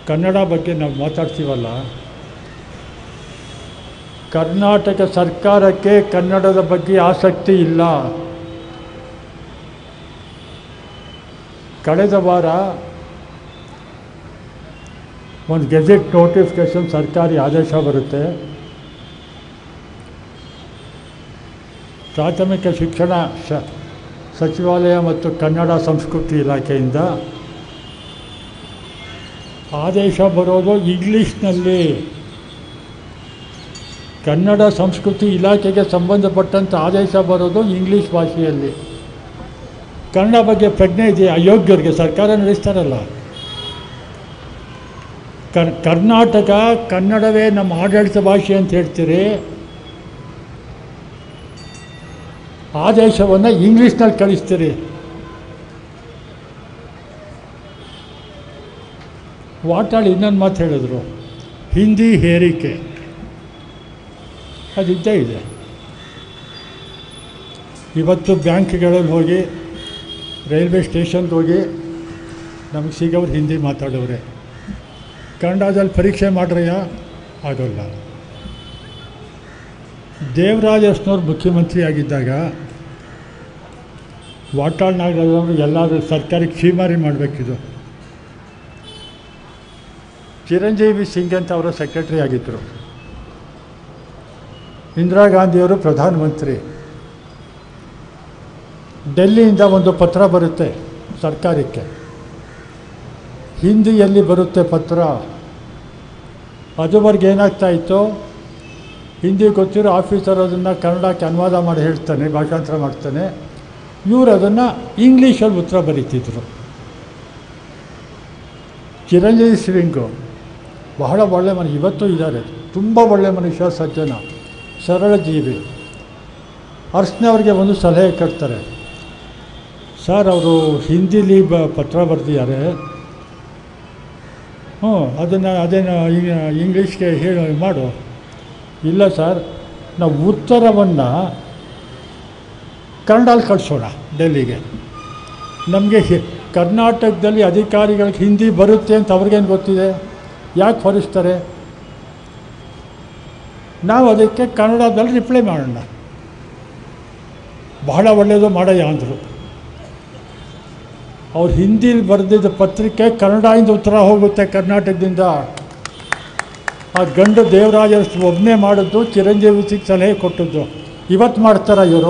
ಕನ್ನಡ ಬಗ್ಗೆ ನಾವು ಮಾತಾಡ್ತೀವಲ್ಲ ಕರ್ನಾಟಕ ಸರ್ಕಾರಕ್ಕೆ ಕನ್ನಡದ ಬಗ್ಗೆ ಆಸಕ್ತಿ ಇಲ್ಲ ಕಳೆದ ವಾರ ಒಂದು ಗೆಜೆಟ್ ನೋಟಿಫಿಕೇಷನ್ ಸರ್ಕಾರಿ ಆದೇಶ ಬರುತ್ತೆ ಪ್ರಾಥಮಿಕ ಶಿಕ್ಷಣ ಶ ಸಚಿವಾಲಯ ಮತ್ತು ಕನ್ನಡ ಸಂಸ್ಕೃತಿ ಇಲಾಖೆಯಿಂದ ಆದೇಶ ಬರೋದು ಇಂಗ್ಲೀಷ್ನಲ್ಲಿ ಕನ್ನಡ ಸಂಸ್ಕೃತಿ ಇಲಾಖೆಗೆ ಸಂಬಂಧಪಟ್ಟಂಥ ಆದೇಶ ಬರೋದು ಇಂಗ್ಲೀಷ್ ಭಾಷೆಯಲ್ಲಿ ಕನ್ನಡ ಬಗ್ಗೆ ಪ್ರಜ್ಞೆ ಇದೆಯಾ ಅಯೋಗ್ಯರಿಗೆ ಸರ್ಕಾರ ನಡೆಸ್ತಾರಲ್ಲ ಕರ್ ಕರ್ನಾಟಕ ಕನ್ನಡವೇ ನಮ್ಮ ಆಡಳಿತ ಭಾಷೆ ಅಂತ ಹೇಳ್ತೀರಿ ಆದೇಶವನ್ನು ಇಂಗ್ಲೀಷ್ನಲ್ಲಿ ಕಳಿಸ್ತೀರಿ ವಾಟಾಳಿ ಇನ್ನೊಂದು ಮಾತು ಹೇಳಿದ್ರು ಹಿಂದಿ ಹೇರಿಕೆ ಅದಿದ್ದೇ ಇದೆ ಇವತ್ತು ಬ್ಯಾಂಕ್ಗಳಲ್ಲಿ ಹೋಗಿ ರೈಲ್ವೆ ಸ್ಟೇಷನ್ಗೆ ಹೋಗಿ ನಮಗೆ ಸಿಗೋರು ಹಿಂದಿ ಮಾತಾಡೋರೆ ಕನ್ನಡದಲ್ಲಿ ಪರೀಕ್ಷೆ ಮಾಡ್ರಯ್ಯ ಆಗೋಲ್ಲ ದೇವರಾಜ ಅರಸ್ನವ್ರು ಮುಖ್ಯಮಂತ್ರಿ ಆಗಿದ್ದಾಗ ವಾಟಾಳ್ ನಾಗರಾಜವರು ಎಲ್ಲರೂ ಸರ್ಕಾರಕ್ಕೆ ಕ್ಷೀಮಾರಿ ಮಾಡಬೇಕಿದು ಚಿರಂಜೀವಿ ಸಿಂಗ್ ಅಂತ ಅವರ ಸೆಕ್ರೆಟರಿ ಆಗಿದ್ದರು ಇಂದಿರಾ ಗಾಂಧಿಯವರು ಪ್ರಧಾನಮಂತ್ರಿ ಡೆಲ್ಲಿಯಿಂದ ಒಂದು ಪತ್ರ ಬರುತ್ತೆ ಸರ್ಕಾರಕ್ಕೆ ಹಿಂದಿಯಲ್ಲಿ ಬರುತ್ತೆ ಪತ್ರ ಅದುವರೆಗೆ ಏನಾಗ್ತಾ ಇತ್ತು ಹಿಂದಿ ಗೊತ್ತಿರೋ ಆಫೀಸರ್ ಅದನ್ನು ಕನ್ನಡಕ್ಕೆ ಅನುವಾದ ಮಾಡಿ ಹೇಳ್ತಾನೆ ಭಾಷಾಂತರ ಮಾಡ್ತಾನೆ ಇವರು ಅದನ್ನು ಇಂಗ್ಲೀಷಲ್ಲಿ ಉತ್ತರ ಬರೀತಿದ್ರು ಚಿರಂಜೀವಿ ಸಿಂಗು ಬಹಳ ಒಳ್ಳೆ ಮನುಷ್ಯ ಇವತ್ತು ಇದ್ದಾರೆ ತುಂಬ ಒಳ್ಳೆ ಮನುಷ್ಯ ಸಜ್ಜನ ಸರಳ ಜೀವಿ ಅರ್ಸ್ನವ್ರಿಗೆ ಒಂದು ಸಲಹೆ ಕೊಡ್ತಾರೆ ಸರ್ ಅವರು ಹಿಂದಿಲಿ ಬ ಪತ್ರ ಬರೆದಿದ್ದಾರೆ ಹ್ಞೂ ಅದನ್ನು ಅದೇನು ಇಂಗ್ಲೀಷ್ಗೆ ಹೇಳಿ ಮಾಡು ಇಲ್ಲ ಸರ್ ನಾವು ಉತ್ತರವನ್ನು ಕನ್ನಡಲ್ಲಿ ಕಳಿಸೋಣ ಡೆಲ್ಲಿಗೆ ನಮಗೆ ಹಿ ಕರ್ನಾಟಕದಲ್ಲಿ ಅಧಿಕಾರಿಗಳಿಗೆ ಹಿಂದಿ ಬರುತ್ತೆ ಅಂತ ಅವ್ರಿಗೇನು ಗೊತ್ತಿದೆ ಯಾಕೆ ಹೊರಿಸ್ತಾರೆ ನಾವು ಅದಕ್ಕೆ ಕನ್ನಡದಲ್ಲಿ ರಿಪ್ಲೈ ಮಾಡೋಣ ಬಹಳ ಒಳ್ಳೆಯದು ಮಾಡಯ್ಯ ಅಂದರು ಅವ್ರು ಹಿಂದಿಲಿ ಬರೆದಿದ್ದ ಪತ್ರಿಕೆ ಕನ್ನಡದಿಂದ ಉತ್ತರ ಹೋಗುತ್ತೆ ಕರ್ನಾಟಕದಿಂದ ಆ ಗಂಡು ದೇವರಾಜ ಒಬ್ಬನೇ ಮಾಡಿದ್ದು ಚಿರಂಜೀವಿ ಸಿಂಗ್ ಸಲಹೆ ಕೊಟ್ಟದ್ದು ಇವತ್ತು ಮಾಡ್ತಾರ ಇವರು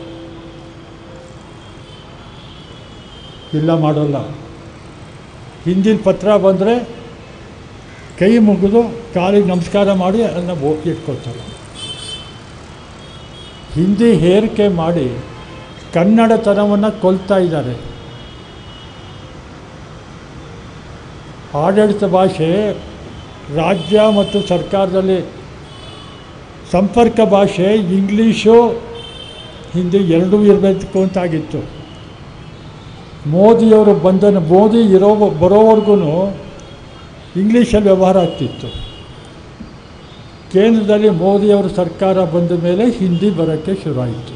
ಇಲ್ಲ ಮಾಡೋಲ್ಲ ಹಿಂದಿನ ಪತ್ರ ಬಂದರೆ ಕೈ ಮುಗಿದು ಕಾಲಿಗೆ ನಮಸ್ಕಾರ ಮಾಡಿ ಅದನ್ನು ಓ ಇಟ್ಕೊಳ್ತಾರೆ ಹಿಂದಿ ಹೇರಿಕೆ ಮಾಡಿ ಕನ್ನಡತನವನ್ನು ಕೊಲ್ತಾ ಇದ್ದಾರೆ ಆಡಳಿತ ಭಾಷೆ ರಾಜ್ಯ ಮತ್ತು ಸರ್ಕಾರದಲ್ಲಿ ಸಂಪರ್ಕ ಭಾಷೆ ಇಂಗ್ಲೀಷು ಹಿಂದಿ ಎರಡೂ ಇರಬೇಕು ಅಂತಾಗಿತ್ತು ಮೋದಿಯವರು ಬಂದ ಮೋದಿ ಇರೋ ಬರೋವರೆಗೂ ಇಂಗ್ಲೀಷಲ್ಲಿ ವ್ಯವಹಾರ ಆಗ್ತಿತ್ತು ಕೇಂದ್ರದಲ್ಲಿ ಮೋದಿಯವರ ಸರ್ಕಾರ ಬಂದ ಮೇಲೆ ಹಿಂದಿ ಬರೋಕ್ಕೆ ಶುರುವಾಯಿತು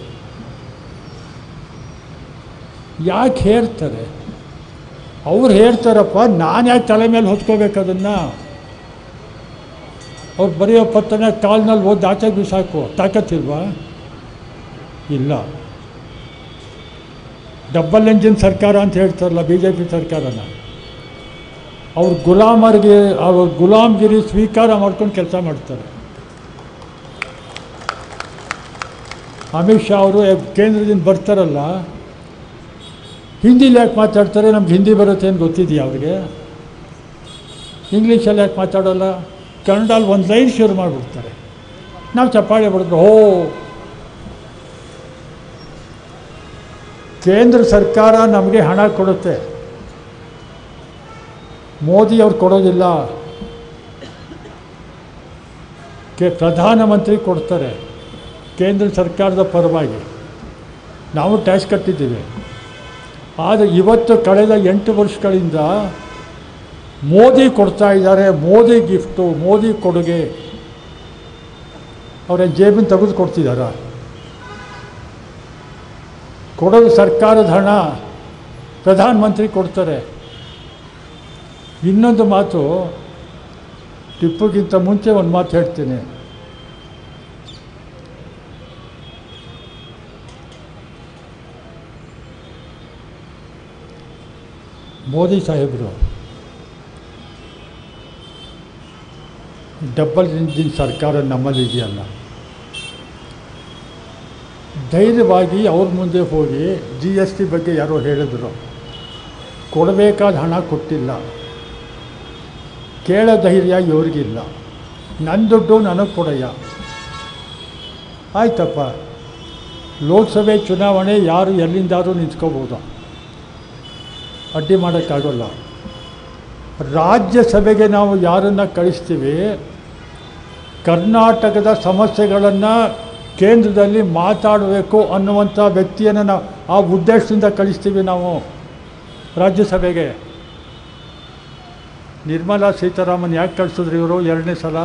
ಯಾಕೆ ಹೇಳ್ತಾರೆ ಅವ್ರು ಹೇಳ್ತಾರಪ್ಪ ನಾನು ಯಾಕೆ ತಲೆ ಮೇಲೆ ಹೊತ್ಕೋಬೇಕು ಅದನ್ನು ಅವ್ರು ಬರೆಯೋ ಪತ್ರನ ಕಾಲ್ನಲ್ಲಿ ಓದಿ ಆಚೆಗೆ ಬಿಸಾಕು ತಾಕತ್ತಿಲ್ವಾ ಇಲ್ಲ ಡಬ್ಬಲ್ ಎಂಜಿನ್ ಸರ್ಕಾರ ಅಂತ ಹೇಳ್ತಾರಲ್ಲ ಬಿ ಜೆ ಪಿ ಸರ್ಕಾರನ ಅವ್ರು ಗುಲಾಮರಿಗೆ ಅವ್ರ ಗುಲಾಮ್ಗಿರಿ ಸ್ವೀಕಾರ ಮಾಡ್ಕೊಂಡು ಕೆಲಸ ಮಾಡ್ತಾರೆ ಅಮಿತ್ ಶಾ ಅವರು ಕೇಂದ್ರದಿಂದ ಬರ್ತಾರಲ್ಲ ಹಿಂದಿಲಿ ಯಾಕೆ ಮಾತಾಡ್ತಾರೆ ನಮ್ಗೆ ಹಿಂದಿ ಬರುತ್ತೆ ಅಂತ ಗೊತ್ತಿದೆಯಾ ಅವ್ರಿಗೆ ಇಂಗ್ಲೀಷಲ್ಲಿ ಯಾಕೆ ಮಾತಾಡೋಲ್ಲ ಕನ್ನಡಲ್ಲಿ ಒಂದು ಲೈನ್ ಶುರು ಮಾಡಿಬಿಡ್ತಾರೆ ನಾವು ಚಪ್ಪಾಳೆ ಹೊಡೆದ್ರು ಹೋ ಕೇಂದ್ರ ಸರ್ಕಾರ ನಮಗೆ ಹಣ ಕೊಡುತ್ತೆ ಮೋದಿ ಅವ್ರು ಕೊಡೋದಿಲ್ಲ ಕೆ ಪ್ರಧಾನಮಂತ್ರಿ ಕೊಡ್ತಾರೆ ಕೇಂದ್ರ ಸರ್ಕಾರದ ಪರವಾಗಿ ನಾವು ಟ್ಯಾಕ್ಸ್ ಕಟ್ಟಿದ್ದೀವಿ ಆದರೆ ಇವತ್ತು ಕಳೆದ ಎಂಟು ವರ್ಷಗಳಿಂದ ಮೋದಿ ಕೊಡ್ತಾ ಇದ್ದಾರೆ ಮೋದಿ ಗಿಫ್ಟು ಮೋದಿ ಕೊಡುಗೆ ಅವರ ಜೇಬಿನ ತೆಗೆದು ಕೊಡ್ತಿದ್ದಾರ ಕೊಡೋದು ಸರ್ಕಾರದ ಹಣ ಪ್ರಧಾನಮಂತ್ರಿ ಕೊಡ್ತಾರೆ ಇನ್ನೊಂದು ಮಾತು ಟಿಪ್ಪುಗಿಂತ ಮುಂಚೆ ಒಂದು ಮಾತು ಹೇಳ್ತೀನಿ ಮೋದಿ ಸಾಹೇಬರು ಡಬಲ್ ಇಂಜಿನ್ ಸರ್ಕಾರ ನಮ್ಮಲ್ಲಿ ಇದೆಯಲ್ಲ ಧೈರ್ಯವಾಗಿ ಅವ್ರ ಮುಂದೆ ಹೋಗಿ ಜಿ ಎಸ್ ಟಿ ಬಗ್ಗೆ ಯಾರೋ ಹೇಳಿದ್ರು ಕೊಡಬೇಕಾದ ಹಣ ಕೊಟ್ಟಿಲ್ಲ ಕೇಳೋ ಧೈರ್ಯ ಇವ್ರಿಗಿಲ್ಲ ನನ್ನ ದುಡ್ಡು ನನಗೆ ಕೊಡಯ್ಯ ಆಯ್ತಪ್ಪ ಲೋಕಸಭೆ ಚುನಾವಣೆ ಯಾರು ಎಲ್ಲಿಂದಾದ್ರೂ ನಿಂತ್ಕೋಬೋದು ಅಡ್ಡಿ ಮಾಡೋಕ್ಕಾಗೋಲ್ಲ ರಾಜ್ಯಸಭೆಗೆ ನಾವು ಯಾರನ್ನು ಕಳಿಸ್ತೀವಿ ಕರ್ನಾಟಕದ ಸಮಸ್ಯೆಗಳನ್ನು ಕೇಂದ್ರದಲ್ಲಿ ಮಾತಾಡಬೇಕು ಅನ್ನುವಂಥ ವ್ಯಕ್ತಿಯನ್ನು ನಾವು ಆ ಉದ್ದೇಶದಿಂದ ಕಳಿಸ್ತೀವಿ ನಾವು ರಾಜ್ಯಸಭೆಗೆ ನಿರ್ಮಲಾ ಸೀತಾರಾಮನ್ ಯಾಕೆ ಕಳಿಸಿದ್ರು ಇವರು ಎರಡನೇ ಸಲ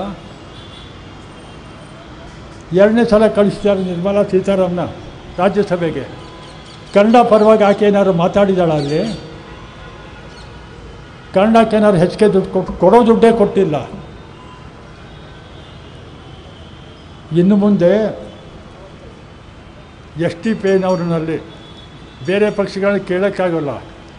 ಎರಡನೇ ಸಲ ಕಳಿಸ್ತಾರೆ ನಿರ್ಮಲಾ ಸೀತಾರಾಮನ ರಾಜ್ಯಸಭೆಗೆ ಕನ್ನಡ ಪರವಾಗಿ ಆಕೆ ಏನಾದ್ರು ಮಾತಾಡಿದಾಳ ಅಲ್ಲಿ ಕನ್ನಡಕ್ಕೆ ಏನಾದ್ರು ಹೆಚ್ಚಿಗೆ ದುಡ್ಡು ಕೊಟ್ಟು ಕೊಡೋ ದುಡ್ಡೇ ಕೊಟ್ಟಿಲ್ಲ ಇನ್ನು ಮುಂದೆ ಎಸ್ ಟಿ ಪೇನವ್ರನ್ನಲ್ಲಿ ಬೇರೆ ಪಕ್ಷಗಳನ್ನ ಕೇಳೋಕ್ಕಾಗಲ್ಲ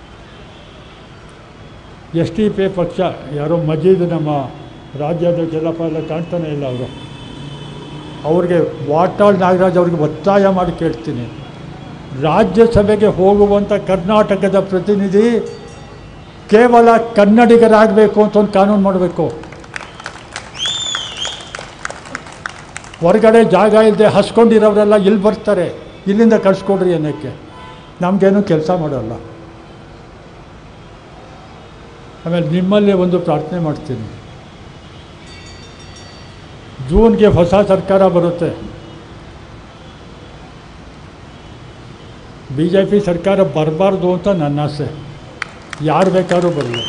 ಎಸ್ ಟಿ ಪಿ ಪಕ್ಷ ಯಾರೋ ಮಜೀದ್ ನಮ್ಮ ರಾಜ್ಯಾಧ್ಯಕ್ಷ ಎಲ್ಲಪ್ಪ ಎಲ್ಲ ಕಾಣ್ತಾನೆ ಇಲ್ಲ ಅವರು ಅವ್ರಿಗೆ ವಾಟಾಳ್ ನಾಗರಾಜ್ ಅವ್ರಿಗೆ ಒತ್ತಾಯ ಮಾಡಿ ಕೇಳ್ತೀನಿ ರಾಜ್ಯಸಭೆಗೆ ಹೋಗುವಂಥ ಕರ್ನಾಟಕದ ಪ್ರತಿನಿಧಿ ಕೇವಲ ಕನ್ನಡಿಗರಾಗಬೇಕು ಅಂತ ಒಂದು ಕಾನೂನು ಮಾಡಬೇಕು ಹೊರಗಡೆ ಜಾಗ ಇಲ್ಲದೆ ಹಸ್ಕೊಂಡಿರೋರೆಲ್ಲ ಇಲ್ಲಿ ಬರ್ತಾರೆ ಇಲ್ಲಿಂದ ಕಳಿಸ್ಕೊಡ್ರಿ ಅನ್ನೋಕ್ಕೆ ನಮಗೇನು ಕೆಲಸ ಮಾಡೋಲ್ಲ ಆಮೇಲೆ ನಿಮ್ಮಲ್ಲಿ ಒಂದು ಪ್ರಾರ್ಥನೆ ಮಾಡ್ತೀನಿ ಜೂನ್ಗೆ ಹೊಸ ಸರ್ಕಾರ ಬರುತ್ತೆ ಬಿ ಜೆ ಪಿ ಸರ್ಕಾರ ಬರಬಾರ್ದು ಅಂತ ನನ್ನ ಆಸೆ ಯಾರು ಬೇಕಾದ್ರೂ ಬರಲಿ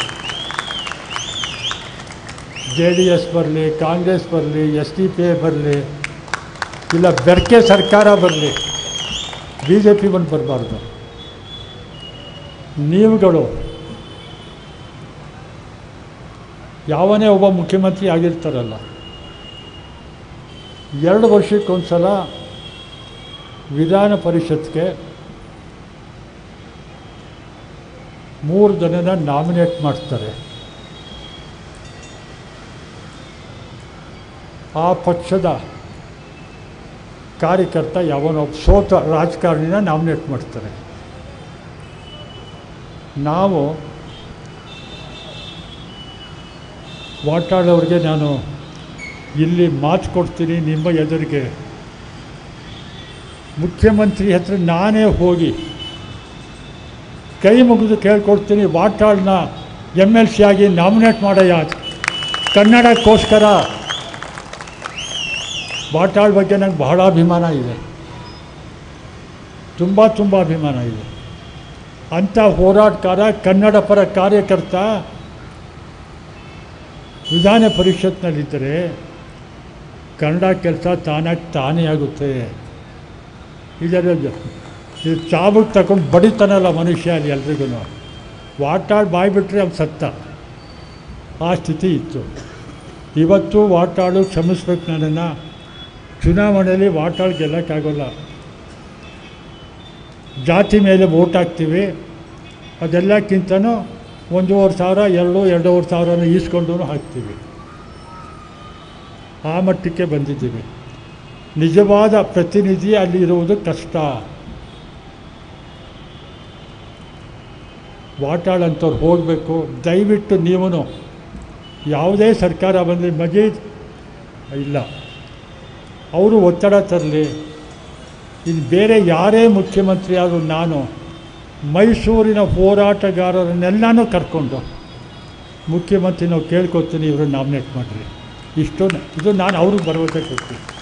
ಜೆ ಡಿ ಎಸ್ ಬರಲಿ ಕಾಂಗ್ರೆಸ್ ಬರಲಿ ಎಸ್ ಡಿ ಪಿ ಐ ಬರಲಿ ಇಲ್ಲ ಬೆರ್ಕೆ ಸರ್ಕಾರ ಬರಲಿ ಬಿ ಜೆ ಪಿ ಬಂದು ಬರಬಾರ್ದು ನೀವುಗಳು ಯಾವನೇ ಒಬ್ಬ ಮುಖ್ಯಮಂತ್ರಿ ಆಗಿರ್ತಾರಲ್ಲ ಎರಡು ವರ್ಷಕ್ಕೊಂದು ಸಲ ವಿಧಾನ ಪರಿಷತ್ಗೆ ಮೂರು ಜನನ ನಾಮಿನೇಟ್ ಮಾಡ್ತಾರೆ ಆ ಪಕ್ಷದ ಕಾರ್ಯಕರ್ತ ಯಾವನೊಬ್ಬ ಸೋತ ರಾಜಕಾರಣಿನ ನಾಮಿನೇಟ್ ಮಾಡ್ತಾರೆ ನಾವು ವಾಟಾಳವ್ರಿಗೆ ನಾನು ಇಲ್ಲಿ ಮಾತು ಕೊಡ್ತೀನಿ ನಿಮ್ಮ ಎದುರಿಗೆ ಮುಖ್ಯಮಂತ್ರಿ ಹತ್ರ ನಾನೇ ಹೋಗಿ ಕೈ ಮುಗಿದು ಕೇಳ್ಕೊಡ್ತೀನಿ ವಾಟಾಳ್ನ ಎಮ್ ಎಲ್ ಸಿ ಆಗಿ ನಾಮಿನೇಟ್ ಮಾಡಯ್ಯ ಕನ್ನಡಕ್ಕೋಸ್ಕರ ವಾಟಾಳ್ ಬಗ್ಗೆ ನಂಗೆ ಬಹಳ ಅಭಿಮಾನ ಇದೆ ತುಂಬ ತುಂಬ ಅಭಿಮಾನ ಇದೆ ಅಂಥ ಹೋರಾಟಗಾರ ಕನ್ನಡ ಪರ ಕಾರ್ಯಕರ್ತ ವಿಧಾನ ಪರಿಷತ್ನಲ್ಲಿದ್ದರೆ ಕನ್ನಡ ಕೆಲಸ ತಾನಾಗಿ ತಾನೇ ಆಗುತ್ತೆ ಇದರ ಇದು ಚಾಬುಕ್ ತಗೊಂಡು ಬಡಿತಾನಲ್ಲ ಮನುಷ್ಯ ಅಲ್ಲಿ ಎಲ್ರಿಗೂ ವಾಟಾಳ್ ಬಾಯಿ ಬಿಟ್ಟರೆ ಅವ್ನು ಸತ್ತ ಆ ಸ್ಥಿತಿ ಇತ್ತು ಇವತ್ತು ವಾಟಾಳು ಕ್ಷಮಿಸ್ಬೇಕು ನನ್ನನ್ನು ಚುನಾವಣೆಯಲ್ಲಿ ವಾಟಾಳ್ ಗೆಲ್ಲಕ್ಕಾಗೋಲ್ಲ ಜಾತಿ ಮೇಲೆ ವೋಟ್ ಹಾಕ್ತೀವಿ ಅದೆಲ್ಲಕ್ಕಿಂತನೂ ಒಂದೂವರೆ ಸಾವಿರ ಎರಡು ಎರಡೂವರೆ ಸಾವಿರನ ಈಸ್ಕೊಂಡು ಹಾಕ್ತೀವಿ ಆ ಮಟ್ಟಕ್ಕೆ ಬಂದಿದ್ದೀವಿ ನಿಜವಾದ ಪ್ರತಿನಿಧಿ ಅಲ್ಲಿ ಇರುವುದು ಕಷ್ಟ ವಾಟಾಳ್ ಅಂಥವ್ರು ಹೋಗಬೇಕು ದಯವಿಟ್ಟು ನೀವು ಯಾವುದೇ ಸರ್ಕಾರ ಬಂದರೆ ಮಜೀದ್ ಇಲ್ಲ ಅವರು ಒತ್ತಡ ತರಲಿ ಇದು ಬೇರೆ ಯಾರೇ ಮುಖ್ಯಮಂತ್ರಿ ಆದರೂ ನಾನು ಮೈಸೂರಿನ ಹೋರಾಟಗಾರರನ್ನೆಲ್ಲನೂ ಕರ್ಕೊಂಡು ಮುಖ್ಯಮಂತ್ರಿ ನಾವು ಕೇಳ್ಕೊತೀನಿ ಇವರು ನಾಮಿನೇಟ್ ಮಾಡಿರಿ ಇಷ್ಟು ಇದು ನಾನು ಅವ್ರಿಗೆ ಭರವಸೆ ಕೊಡ್ತೀನಿ